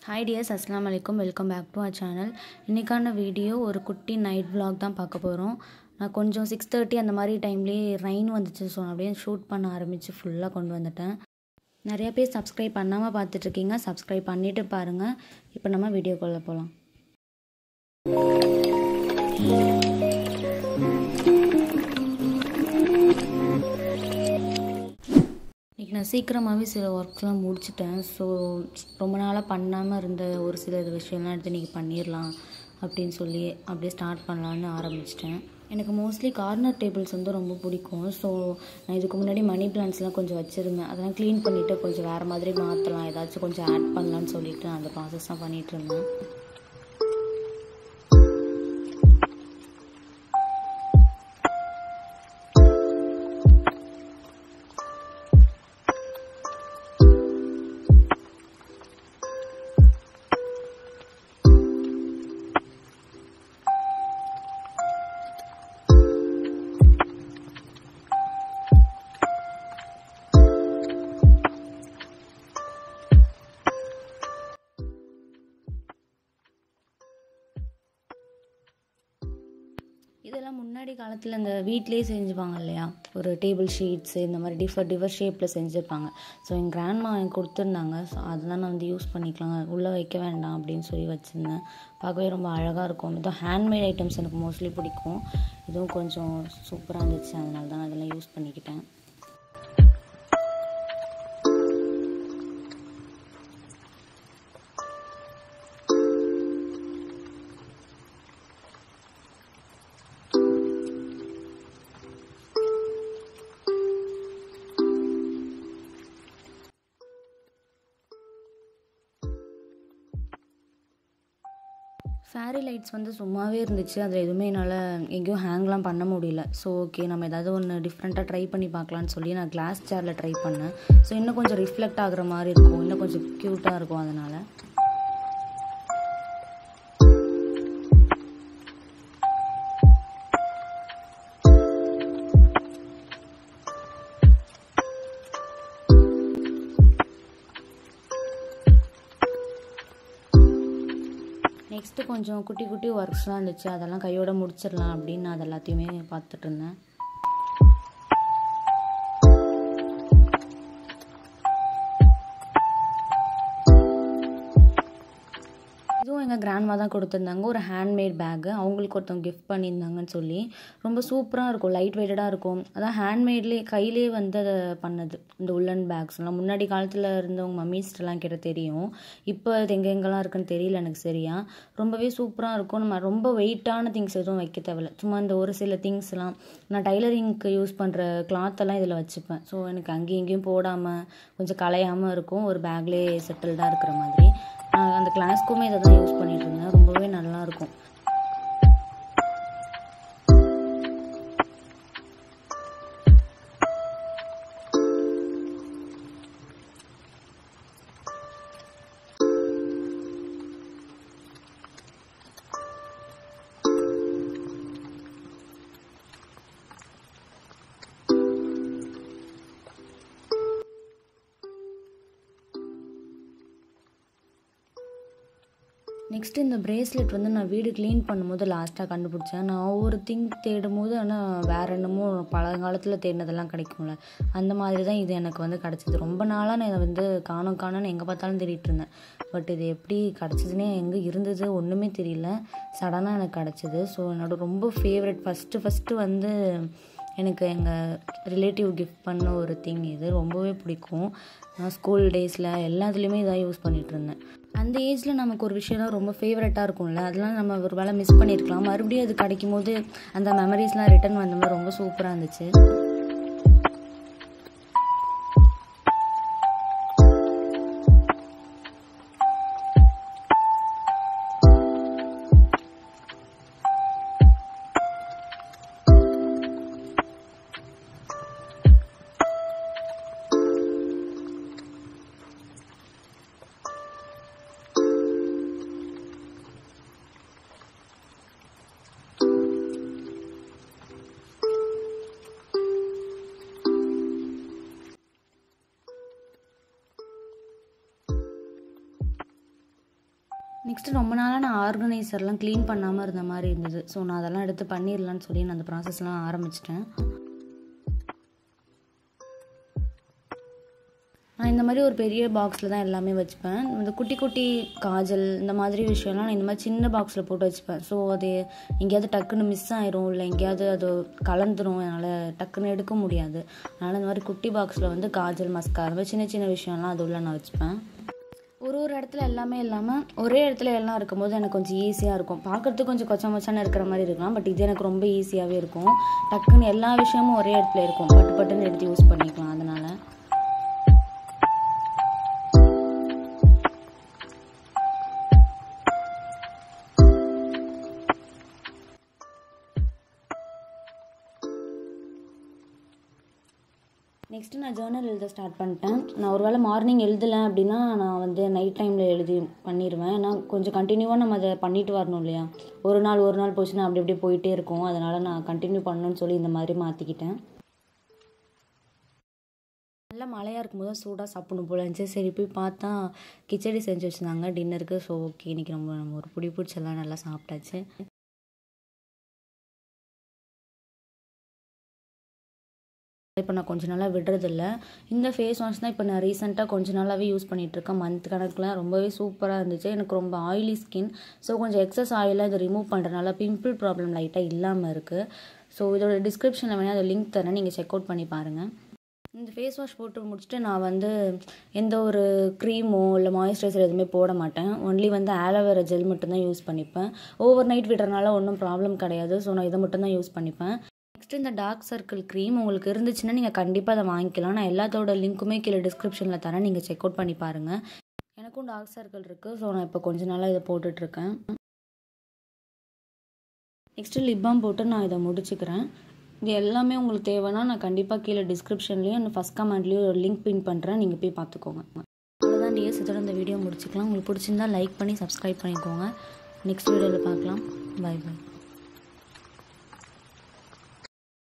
hi dears அஸ்லாம் வலைக்கும் welcome back to our channel இன்றைக்கான வீடியோ ஒரு குட்டி நைட் vlog தான் பார்க்க போகிறோம் நான் கொஞ்சம் சிக்ஸ் தேர்ட்டி அந்த மாதிரி டைம்லேயே ரெயின் வந்துச்சு ஸோ நான் அப்படியே ஷூட் பண்ண ஆரம்பித்து ஃபுல்லாக கொண்டு வந்துட்டேன் நிறைய பேர் சப்ஸ்கிரைப் பண்ணாமல் பார்த்துட்ருக்கீங்க சப்ஸ்கிரைப் பண்ணிவிட்டு பாருங்கள் இப்போ நம்ம வீடியோக்குள்ளே போகலாம் இன்றைக்கி நான் சீக்கிரமாகவே சில ஒர்க்ஸ்லாம் முடிச்சிட்டேன் ஸோ ரொம்ப நாளாக பண்ணாமல் இருந்த ஒரு சில இது விஷயம்லாம் எடுத்து இன்றைக்கி பண்ணிடலாம் அப்படின்னு சொல்லி அப்படியே ஸ்டார்ட் பண்ணலான்னு ஆரம்பிச்சிட்டேன் எனக்கு மோஸ்ட்லி கார்னர் டேபிள்ஸ் வந்து ரொம்ப பிடிக்கும் ஸோ நான் இதுக்கு முன்னாடி மணி பிளான்ட்ஸ்லாம் கொஞ்சம் வச்சுருந்தேன் அதெல்லாம் க்ளீன் பண்ணிவிட்டு கொஞ்சம் வேறு மாதிரி மாற்றலாம் ஏதாச்சும் கொஞ்சம் ஆட் பண்ணலான்னு சொல்லிட்டு நான் அந்த ப்ராசஸ் தான் பண்ணிகிட்டு இருந்தேன் இதெல்லாம் முன்னாடி காலத்தில் இந்த வீட்லேயே செஞ்சுப்பாங்க இல்லையா ஒரு டேபிள் ஷீட்ஸு இந்த மாதிரி டிஃபர் டிஃபர் ஷேப்பில் செஞ்சுருப்பாங்க ஸோ என் கிராண்ட்மா எனக்கு கொடுத்துருந்தாங்க ஸோ அதெல்லாம் நான் வந்து யூஸ் பண்ணிக்கலாம் உள்ளே வைக்க வேண்டாம் அப்படின்னு சொல்லி வச்சுருந்தேன் பார்க்கவே ரொம்ப அழகாக இருக்கும் இதுவும் ஹேண்ட்மேட் ஐட்டம்ஸ் எனக்கு மோஸ்ட்லி பிடிக்கும் இதுவும் கொஞ்சம் சூப்பராக இருந்துச்சு அதனால தான் அதெல்லாம் யூஸ் பண்ணிக்கிட்டேன் ஃபேரி லைட்ஸ் வந்து சும்மாவே இருந்துச்சு அதில் எதுவுமே என்னால் எங்கேயும் ஹேங்லாம் பண்ண முடியல ஸோ ஓகே நம்ம ஏதாவது ஒன்று டிஃப்ரெண்ட்டாக ட்ரை பண்ணி பார்க்கலான்னு சொல்லி நான் கிளாஸ் சேரில் ட்ரை பண்ணேன் ஸோ இன்னும் கொஞ்சம் ரிஃப்ளெக்ட் ஆகுற மாதிரி இருக்கும் இன்னும் கொஞ்சம் க்யூட்டாக இருக்கும் அதனால் நெக்ஸ்ட்டு கொஞ்சம் குட்டி குட்டி ஒர்க்ஸ்லாம் இருந்துச்சு அதெல்லாம் கையோட முடிச்சிடலாம் அப்படின்னு நான் அது எல்லாத்தையுமே பார்த்துட்டு இருந்தேன் இதுவும் எங்கள் கிராண்ட்மா தான் கொடுத்துருந்தாங்க ஒரு ஹேண்ட்மேட் பேக்கு அவங்களுக்கு ஒருத்தவங்க கிஃப்ட் பண்ணியிருந்தாங்கன்னு சொல்லி ரொம்ப சூப்பராக இருக்கும் லைட் வெயிட்டடாக இருக்கும் அதான் ஹேண்ட்மேட்லேயே கையிலே வந்து அதை பண்ணது இந்த உள்ளன் பேக்ஸ்லாம் முன்னாடி காலத்தில் இருந்தவங்க மம்மிஸ்டெல்லாம் கிட்ட தெரியும் இப்போ அது எங்கே எங்கெல்லாம் இருக்குன்னு தெரியல எனக்கு சரியா ரொம்பவே சூப்பராக இருக்கும் நம்ம ரொம்ப வெயிட்டான திங்ஸ் எதுவும் வைக்க தேவையில்ல சும்மா இந்த ஒரு சில திங்ஸ்லாம் நான் டைலரிங்க்கு யூஸ் பண்ணுற கிளாத்தெல்லாம் இதில் வச்சுப்பேன் ஸோ எனக்கு அங்கேயும் இங்கேயும் போடாமல் கொஞ்சம் கலையாமல் இருக்கும் ஒரு பேக்லேயே செட்டில்டாக இருக்கிற மாதிரி நான் அந்த கிளாஸ்க்குமே இதை தான் யூஸ் பண்ணிட்டு இருந்தேன் ரொம்பவே நல்லா இருக்கும் நெக்ஸ்ட் இந்த பிரேஸ்லெட் வந்து நான் வீடு க்ளீன் பண்ணும்போது லாஸ்ட்டாக கண்டுபிடிச்சேன் நான் ஒவ்வொரு திங் தேடும் போது ஆனால் வேற என்னமோ பழங்காலத்தில் தேடினதெல்லாம் கிடைக்கும்ல அந்த மாதிரி தான் இது எனக்கு வந்து கிடச்சிது ரொம்ப நாளாக நான் இதை வந்து காணும் காணும்னு எங்கே பார்த்தாலும் தேடிட்டு இருந்தேன் பட் இது எப்படி கிடச்சிதுன்னே எங்கே இருந்தது ஒன்றுமே தெரியல சடனாக எனக்கு கிடச்சிது ஸோ என்னோட ரொம்ப ஃபேவரட் ஃபஸ்ட்டு ஃபஸ்ட்டு வந்து எனக்கு எங்கள் ரிலேட்டிவ் கிஃப்ட் பண்ண ஒரு திங் இது ரொம்பவே பிடிக்கும் நான் ஸ்கூல் டேஸில் எல்லாத்துலேயுமே இதாக யூஸ் பண்ணிகிட்டு இருந்தேன் அந்த ஏஜில் நமக்கு ஒரு விஷயம்லாம் ரொம்ப ஃபேவரட்டாக இருக்கும்ல அதெல்லாம் நம்ம ஒரு வேளை மிஸ் பண்ணியிருக்கலாம் மறுபடியும் அது கிடைக்கும் போது அந்த மெமரிஸ்லாம் ரிட்டன் வந்த மாதிரி ரொம்ப சூப்பராக இருந்துச்சு நெக்ஸ்ட்டு ரொம்ப நாளாக நான் ஆர்கனைசர்லாம் க்ளீன் பண்ணாமல் இருந்த மாதிரி இருந்தது ஸோ நான் அதெல்லாம் எடுத்து பண்ணிடலான்னு சொல்லி நான் அந்த ப்ராசஸ்லாம் ஆரம்பிச்சிட்டேன் நான் இந்த மாதிரி ஒரு பெரிய பாக்ஸில் தான் எல்லாமே வச்சுப்பேன் இந்த குட்டி குட்டி காஜல் இந்த மாதிரி விஷயம்லாம் நான் இந்த மாதிரி சின்ன பாக்ஸில் போட்டு வச்சுப்பேன் ஸோ அது எங்கேயாவது டக்குன்னு மிஸ் ஆயிரும் இல்லை எங்கேயாவது அது கலந்துரும் என்னால் டக்குன்னு எடுக்க முடியாது அதனால் இந்த மாதிரி குட்டி பாக்ஸில் வந்து காஜல் மஸ்கா அந்த மாதிரி சின்ன சின்ன விஷயம்லாம் அது உள்ள நான் வச்சுப்பேன் ஒரு ஒரு இடத்துல எல்லாமே இல்லாமல் ஒரே இடத்துல எல்லாம் இருக்கும்போது எனக்கு கொஞ்சம் ஈஸியாக இருக்கும் பார்க்குறதுக்கு கொஞ்சம் கொச்ச மச்சான இருக்கிற மாதிரி இருக்கலாம் பட் இது எனக்கு ரொம்ப ஈஸியாகவே இருக்கும் டக்குன்னு எல்லா விஷயமும் ஒரே இடத்துல இருக்கும் பட்டு பட்டுன்னு எடுத்து யூஸ் பண்ணிக்கலாம் அதனால் நெக்ஸ்ட்டு நான் ஜேர்னல் எழுத ஸ்டார்ட் பண்ணிட்டேன் நான் ஒரு வேளை மார்னிங் எழுதலை அப்படின்னா நான் வந்து நைட் டைமில் எழுதி பண்ணிடுவேன் ஏன்னா கொஞ்சம் கண்டினியூவாக நம்ம அதை பண்ணிட்டு வரணும் இல்லையா ஒரு நாள் ஒரு நாள் போச்சுன்னா அப்படி அப்படியே போயிட்டே இருக்கும் அதனால் நான் கண்டினியூ பண்ணணும்னு சொல்லி இந்த மாதிரி மாற்றிக்கிட்டேன் நல்லா மழையாக இருக்கும்போது தான் சூடாக சாப்பிடணும் போல இருந்துச்சு சரி போய் பார்த்தா கிச்சடி செஞ்சு வச்சுருந்தாங்க டின்னருக்கு ஸோ ஓகே இன்றைக்கி நம்ம நம்ம ஒரு பிடி பிடிச்செல்லாம் நல்லா சாப்பிட்டாச்சு இப்போ நான் கொஞ்ச நாளாக விடுறதில்ல இந்த ஃபேஸ் வாஷ் தான் இப்போ நான் ரீசெண்டாக கொஞ்ச நாளாகவே யூஸ் பண்ணிகிட்ருக்கேன் மந்த் கணக்கில் ரொம்பவே சூப்பராக இருந்துச்சு எனக்கு ரொம்ப ஆயிலி ஸ்கின் ஸோ கொஞ்சம் எக்ஸஸ் ஆயிலாக இதை ரிமூவ் பண்ணுறதுனால பிம்பிள் ப்ராப்ளம் லைட்டாக இல்லாமல் இருக்குது ஸோ இதோட டிஸ்கிரிப்ஷனில் வேணால் அதை லிங்க் தரேன் நீங்கள் செக் அவுட் பண்ணி பாருங்கள் இந்த ஃபேஸ் வாஷ் போட்டு முடிச்சுட்டு நான் வந்து எந்த ஒரு க்ரீமோ இல்லை மாய்ஸ்சரைசர் எதுவுமே போட மாட்டேன் ஒன்லி வந்து ஆலோவேரா ஜெல் மட்டும்தான் யூஸ் பண்ணிப்பேன் ஓவர் நைட் விடுறதுனால ஒன்றும் ப்ராப்ளம் கிடையாது ஸோ நான் இதை மட்டும்தான் யூஸ் பண்ணிப்பேன் நெக்ஸ்ட் இந்த டார்க் சர்க்கிள் க்ரீம் உங்களுக்கு இருந்துச்சுன்னா நீங்கள் கண்டிப்பாக அதை வாங்கிக்கலாம் நான் எல்லாத்தோட லிங்க்குமே கீழே டிஸ்கிரிப்ஷனில் தரேன் நீங்கள் செக் அவுட் பண்ணி பாருங்கள் எனக்கும் டார்க் சர்க்கிள் இருக்குது ஸோ நான் இப்போ கொஞ்ச நாளாக இதை போட்டுட்ருக்கேன் நெக்ஸ்ட்டு லிப் பாம் போட்டு நான் இதை முடிச்சுக்கிறேன் இது எல்லாமே உங்களுக்கு தேவைன்னா நான் கண்டிப்பாக கீழே டிஸ்கிரிப்ஷன்லேயும் அந்த ஃபஸ்ட் கமெண்ட்லேயும் ஒரு லிங்க் பின் பண்ணுறேன் நீங்கள் போய் பார்த்துக்கோங்க அவ்வளோதான் டிஎஸ் இதோட இந்த வீடியோ முடிச்சுக்கலாம் உங்களுக்கு பிடிச்சிருந்தா லைக் பண்ணி சப்ஸ்கிரைப் பண்ணிக்கோங்க நெக்ஸ்ட் வீடியோவில் பார்க்கலாம் பை பை